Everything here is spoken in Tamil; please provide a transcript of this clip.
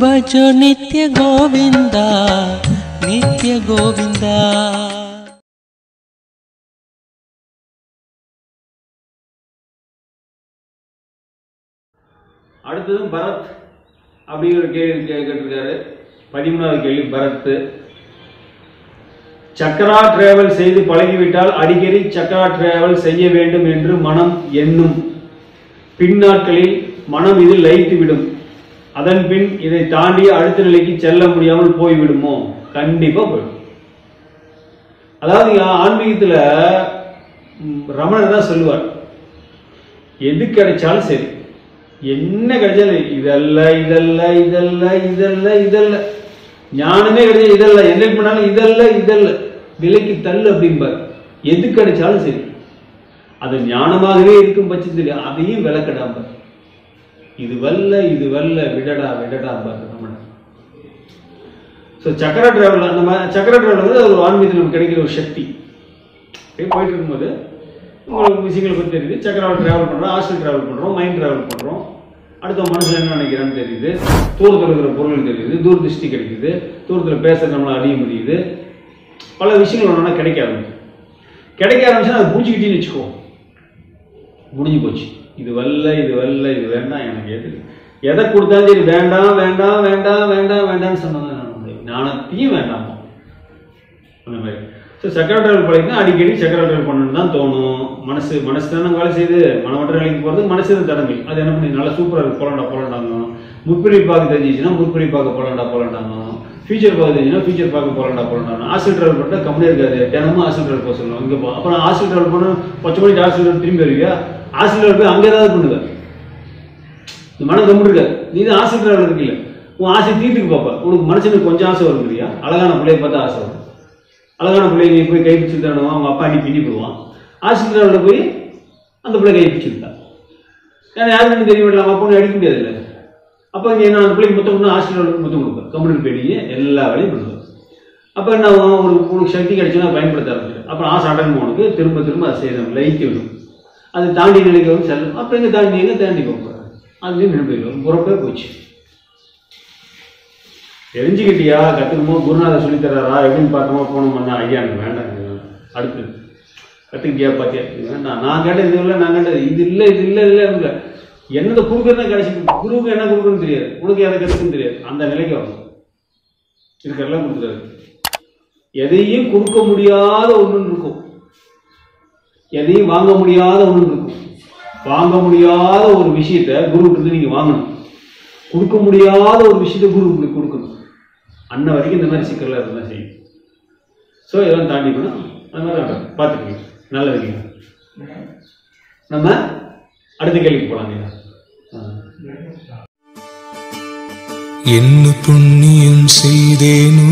ಭಜೋ ನಿತ್ಯ ಗೋವಿಂದ ನಿತ್ಯ ಗೋವಿಂದ அடுத்ததும் பரத் அப்படிங்கிற கேள்வி கே- கேட்டிருக்காரு பதிமூணாவது கேள்வி பரத் சக்கரா டிராவல் செய்து பழகிவிட்டால் அடிக்கடி சக்கரா டிராவல் செய்ய வேண்டும் என்று மனம் எண்ணும் பின்னாட்களில் மனம் இதில் லயித்து விடும் அதன் பின் இதை தாண்டி அடுத்த நிலைக்கு செல்ல முடியாமல் போய்விடுமோ கண்டிப்பா போயிடும் அதாவது இங்க ஆன்மீகத்துல ம், ரமணர் தான் சொல்லுவார் எது கிடைச்சாலும் சரி என்ன கிடைச்சாலும் இதல்ல இதல்ல இதல்ல இதல்ல இதல்ல ஞானமே கிடைச்சா இதல்ல என்ன பண்ணாலும் இதல்ல இதல்ல விலைக்கு தள்ளு அப்படிம்பார் எது கிடைச்சாலும் சரி அது ஞானமாகவே இருக்கும் பட்சத்தில் அதையும் விளக்கடாம்பார் இது வல்ல இது வல்ல விடடா விடடாம்பார் ரமணன் ஸோ சக்கர டிராவல் அந்த மாதிரி சக்கர டிராவல் வந்து அது ஒரு ஆன்மீகத்தில் நமக்கு கிடைக்கிற ஒரு சக்தி அப்படியே போயிட்டு இருக்கும்போது உங்களுக்கு விஷயங்களை பற்றி தெரியுது சக்கராவில் ட்ராவல் பண்ணுறோம் ஹாஸ்டல் ட்ராவல் பண்ணுறோம் மைண்ட் ட்ராவல் பண்ணுறோம் அடுத்த மனசில் என்ன நினைக்கிறான்னு தெரியுது தூரத்தில் இருக்கிற பொருள் தெரியுது தூர திருஷ்டி கிடைக்குது தூரத்தில் பேசுறது நம்மளால் அறிய முடியுது பல விஷயங்கள் ஒன்றா கிடைக்க ஆரம்பிக்கும் கிடைக்க ஆரம்பிச்சுன்னா அதை புரிஞ்சுக்கிட்டேன்னு வச்சுக்கோ முடிஞ்சு போச்சு இது வல்ல இது வல்ல இது வேண்டாம் எனக்கு எது எதை கொடுத்தாலும் சரி வேண்டாம் வேண்டாம் வேண்டாம் வேண்டாம் வேண்டாம்னு சொன்னதான் ஞானத்தையும் வேண்டாமா அந்த மாதிரி ஸோ சக்கர டிராவல் பழகினா அடிக்கடி சக்கர டிராவல் பண்ணணும்னு தான் தோணும் மனசு மனசு தானே வேலை செய்யுது மனமற்ற நிலைக்கு போகிறது மனசு தான் தடமை அது என்ன பண்ணி நல்லா சூப்பராக இருக்கு போலாண்டா போலாண்டாங்க முற்பிரி பார்க்க தெரிஞ்சிச்சுன்னா முற்பிரி பார்க்க போலாண்டா போலாண்டாங்க ஃபியூச்சர் பார்க்க தெரிஞ்சுன்னா ஃபியூச்சர் பார்க்க போலாண்டா போலாண்டாங்க ஹாஸ்டல் டிராவல் பண்ணிட்டா கம்பெனி இருக்காது தினமும் ஹாஸ்டல் டிராவல் போக சொல்லுவோம் இங்கே போ அப்புறம் ஹாஸ்டல் டிராவல் பண்ண பச்சை மணிக்கு ஹாஸ்டல் டிராவல் திரும்பி வருவியா ஹாஸ்டல் டிராவல் போய் அங்கே ஏதாவது பண்ணுவ இந்த மனம் கம்முன்னு இருக்காது நீ தான் ஹாஸ்டல் டிராவல் இருக்குல்ல உன் ஆசை தீர்த்துக்கு பார்ப்ப உனக்கு மனுஷனுக்கு கொஞ்சம் ஆசை வரும் இல்லையா அழகான பிள்ளைய பார்த்தா ஆசை வரும் அழகான பிள்ளைய நீ போய் கை பிடிச்சு தரணும் அவங்க அப்பா அடி பின்னி போடுவான் ஆஸ்பத்திரியில் போய் அந்த பிள்ளை கை பிடிச்சிருந்தா ஏன்னா யாருக்குன்னு தெரிய மாட்டல அவன் அப்பா அடிக்க முடியாதுல்ல அப்போ இங்கே என்ன அந்த பிள்ளைக்கு முத்தம் கொடுத்தா ஆஸ்பத்திரியில் முத்தம் கொடுப்பேன் கம்ப்யூட்டர் போயிட்டீங்க எல்லா வேலையும் பண்ணுவேன் அப்போ என்ன ஆகும்? ஒரு உனக்கு சக்தி கிடைச்சுன்னா பயன்படுத்த ஆரம்பிச்சிடும் அப்புறம் ஆசை அடங்கும் உனக்கு திரும்ப திரும்ப அதை செய்யணும் லைக்கு விடும் அது தாண்டி நிலைக்கு வந்து செல்லும் அப்புறம் எங்கே தாண்டி எங்கே தாண்டி போகிறேன் அதுலேயும் நின்று போயிடும் பொறுப்பே போச்சு தெரிஞ்சுக்கிட்டியா கற்றுக்கும்போது குருநாதர் சொல்லித் தர்றாரா எப்படின்னு பார்த்தோமா போனோம்னா ஐயா எனக்கு வேண்டாம் இது வேண்டாம். அடுத்து கற்றுக்கிட்டியா பார்த்தியா இது வேண்டாம் நான் கேட்டது இது இல்லை நான் கேட்டது இது இல்லை இது இல்லை இல்லை இல்லை என்னதை கொடுக்குறதா கடைசி குருவுக்கு என்ன கொடுக்குறதுன்னு தெரியாது உனக்கு எதை கற்றுக்குன்னு தெரியாது அந்த நிலைக்கு வரணும் இருக்கிறதெல்லாம் கொடுக்குறாரு எதையும் கொடுக்க முடியாத ஒன்று இருக்கும் எதையும் வாங்க முடியாத ஒன்று இருக்கும் வாங்க முடியாத ஒரு விஷயத்த குருவுக்கு இருந்து நீங்க வாங்கணும் கொடுக்க முடியாத ஒரு விஷயத்த குருவுக்கு போய் கொடுக்கணும் அன்ன வரைக்கும் இந்த மாதிரி சிக்கல்லாம் இருந்தால் செய்யும் ஸோ இதெல்லாம் தாண்டி போனால் அது மாதிரி பார்த்துக்கோங்க நல்லதுங்க நம்ம அடுத்த கேள்விக்கு போகலாங்க என்ன புண்ணியம் செய்தேனோ